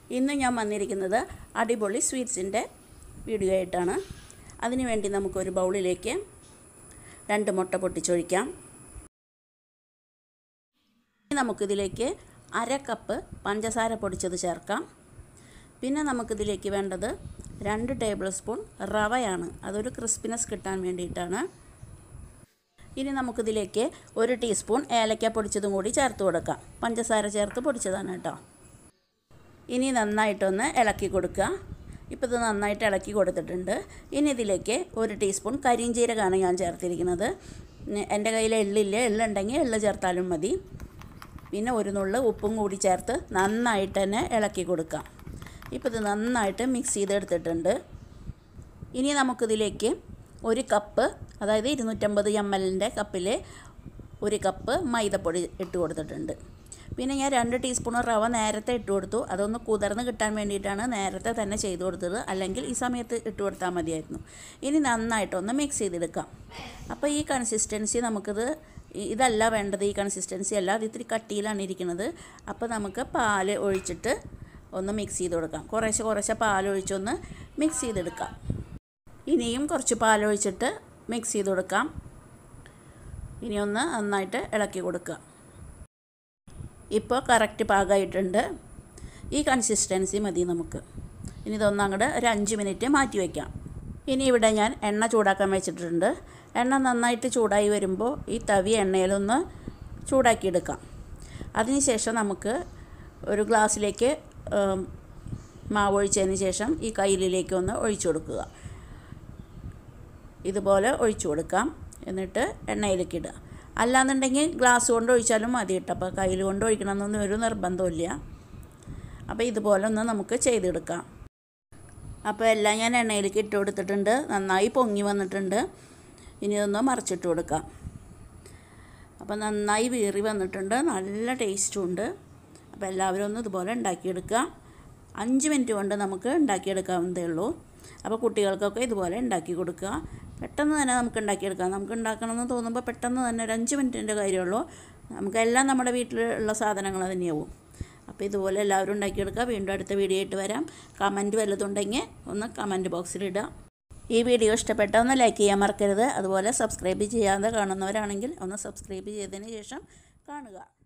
ഇന്ന് ഞാൻ വന്നിരിക്കുന്നത് അടിപൊളി സ്വീറ്റ്സിൻ്റെ വീഡിയോ ആയിട്ടാണ് അതിനുവേണ്ടി നമുക്കൊരു ബൗളിലേക്ക് രണ്ട് മുട്ട പൊട്ടിച്ചൊഴിക്കാം ഇനി നമുക്കിതിലേക്ക് അര കപ്പ് പഞ്ചസാര പൊടിച്ചത് ചേർക്കാം പിന്നെ നമുക്കിതിലേക്ക് വേണ്ടത് രണ്ട് ടേബിൾ സ്പൂൺ റവയാണ് അതൊരു ക്രിസ്പിനെസ് കിട്ടാൻ വേണ്ടിയിട്ടാണ് ഇനി നമുക്കിതിലേക്ക് ഒരു ടീസ്പൂൺ ഏലക്ക പൊടിച്ചതും കൂടി ചേർത്ത് കൊടുക്കാം പഞ്ചസാര ചേർത്ത് പൊടിച്ചതാണ് കേട്ടോ ഇനി നന്നായിട്ടൊന്ന് ഇളക്കി കൊടുക്കുക ഇപ്പോൾ ഇത് നന്നായിട്ട് ഇളക്കി കൊടുത്തിട്ടുണ്ട് ഇനി ഇതിലേക്ക് ഒരു ടീസ്പൂൺ കരിഞ്ചീരകമാണ് ഞാൻ ചേർത്തിരിക്കുന്നത് എൻ്റെ കയ്യിൽ എള്ളില്ല എള്ളുണ്ടെങ്കിൽ എള്ള് ചേർത്താലും മതി പിന്നെ ഒരു നുള്ള് ഉപ്പും കൂടി ചേർത്ത് നന്നായിട്ട് തന്നെ ഇളക്കി കൊടുക്കാം ഇപ്പോൾ ഇത് നന്നായിട്ട് മിക്സ് ചെയ്തെടുത്തിട്ടുണ്ട് ഇനി നമുക്കിതിലേക്ക് ഒരു കപ്പ് അതായത് ഇരുന്നൂറ്റമ്പത് എം എല്ലിൻ്റെ കപ്പിൽ ഒരു കപ്പ് മൈദപ്പൊടി ഇട്ട് കൊടുത്തിട്ടുണ്ട് പിന്നെ ഞാൻ രണ്ട് ടീസ്പൂൺ റവ നേരത്തെ ഇട്ട് കൊടുത്തു അതൊന്ന് കുതിർന്ന് കിട്ടാൻ വേണ്ടിയിട്ടാണ് നേരത്തെ തന്നെ ചെയ്ത് കൊടുത്തത് അല്ലെങ്കിൽ ഈ സമയത്ത് ഇട്ട് കൊടുത്താൽ മതിയായിരുന്നു ഇനി നന്നായിട്ടൊന്ന് മിക്സ് ചെയ്തെടുക്കാം അപ്പോൾ ഈ കൺസിസ്റ്റൻസി നമുക്കിത് ഇതല്ല വേണ്ടത് ഈ കൺസിസ്റ്റൻസി അല്ല അത് ഇത്തിരി കട്ടിയിലാണ് ഇരിക്കുന്നത് അപ്പോൾ നമുക്ക് പാൽ ഒഴിച്ചിട്ട് ഒന്ന് മിക്സ് ചെയ്ത് കൊടുക്കാം കുറേശ്ശെ കുറേശ്ശെ പാലൊഴിച്ചൊന്ന് മിക്സ് ചെയ്തെടുക്കാം ഇനിയും കുറച്ച് പാലൊഴിച്ചിട്ട് മിക്സ് ചെയ്ത് കൊടുക്കാം ഇനി ഒന്ന് നന്നായിട്ട് ഇളക്കി കൊടുക്കുക ഇപ്പോൾ കറക്റ്റ് പാകമായിട്ടുണ്ട് ഈ കൺസിസ്റ്റൻസി മതി നമുക്ക് ഇനി ഇതൊന്ന് അങ്ങോട്ട് ഒരു അഞ്ച് മിനിറ്റ് മാറ്റി വയ്ക്കാം ഇനി ഇവിടെ ഞാൻ എണ്ണ ചൂടാക്കാൻ വെച്ചിട്ടുണ്ട് എണ്ണ നന്നായിട്ട് ചൂടായി വരുമ്പോൾ ഈ തവി എണ്ണയിലൊന്ന് ചൂടാക്കിയെടുക്കാം അതിനുശേഷം നമുക്ക് ഒരു ഗ്ലാസ്സിലേക്ക് മാവ് ഒഴിച്ചതിന് ശേഷം ഈ കയ്യിലേക്ക് ഒന്ന് ഒഴിച്ചു കൊടുക്കുക ഇതുപോലെ ഒഴിച്ചു കൊടുക്കാം എന്നിട്ട് എണ്ണയിലേക്ക് ഇടുക അല്ലാന്നുണ്ടെങ്കിൽ ഗ്ലാസ് കൊണ്ട് ഒഴിച്ചാലും മതി കേട്ടോ അപ്പോൾ കയ്യിൽ കൊണ്ട് ഒഴിക്കണമെന്നൊന്നും ഒരു നിർബന്ധമില്ല അപ്പോൾ ഇതുപോലെ ഒന്ന് നമുക്ക് ചെയ്തെടുക്കാം അപ്പോൾ എല്ലാം ഞാൻ എണ്ണയിലേക്ക് ഇട്ട് കൊടുത്തിട്ടുണ്ട് നന്നായി പൊങ്ങി വന്നിട്ടുണ്ട് ഇനി ഇതൊന്ന് മറിച്ചിട്ട് കൊടുക്കാം അപ്പോൾ നന്നായി വീറി വന്നിട്ടുണ്ട് നല്ല ടേസ്റ്റും ഉണ്ട് അപ്പോൾ എല്ലാവരും ഒന്ന് ഇതുപോലെ ഉണ്ടാക്കിയെടുക്കുക അഞ്ച് മിനിറ്റ് കൊണ്ട് നമുക്ക് ഉണ്ടാക്കിയെടുക്കാവുന്നതേ ഉള്ളൂ അപ്പോൾ കുട്ടികൾക്കൊക്കെ ഇതുപോലെ ഉണ്ടാക്കി കൊടുക്കുക പെട്ടെന്ന് തന്നെ നമുക്ക് ഉണ്ടാക്കിയെടുക്കാം നമുക്ക് ഉണ്ടാക്കണമെന്ന് തോന്നുമ്പോൾ പെട്ടെന്ന് തന്നെ ഒരു അഞ്ച് മിനിറ്റിൻ്റെ കാര്യമുള്ളൂ നമുക്കെല്ലാം നമ്മുടെ വീട്ടിലുള്ള സാധനങ്ങൾ തന്നെയാവും അപ്പോൾ ഇതുപോലെ എല്ലാവരും ഉണ്ടാക്കിയെടുക്കുക വീണ്ടും അടുത്ത വീഡിയോ ആയിട്ട് വരാം കമൻറ്റ് വല്ലതുണ്ടെങ്കിൽ ഒന്ന് കമൻറ്റ് ബോക്സിലിടുക ഈ വീഡിയോ ഇഷ്ടപ്പെട്ട ഒന്ന് ലൈക്ക് ചെയ്യാൻ മറക്കരുത് അതുപോലെ സബ്സ്ക്രൈബ് ചെയ്യാതെ കാണുന്നവരാണെങ്കിൽ ഒന്ന് സബ്സ്ക്രൈബ് ചെയ്തതിന് ശേഷം കാണുക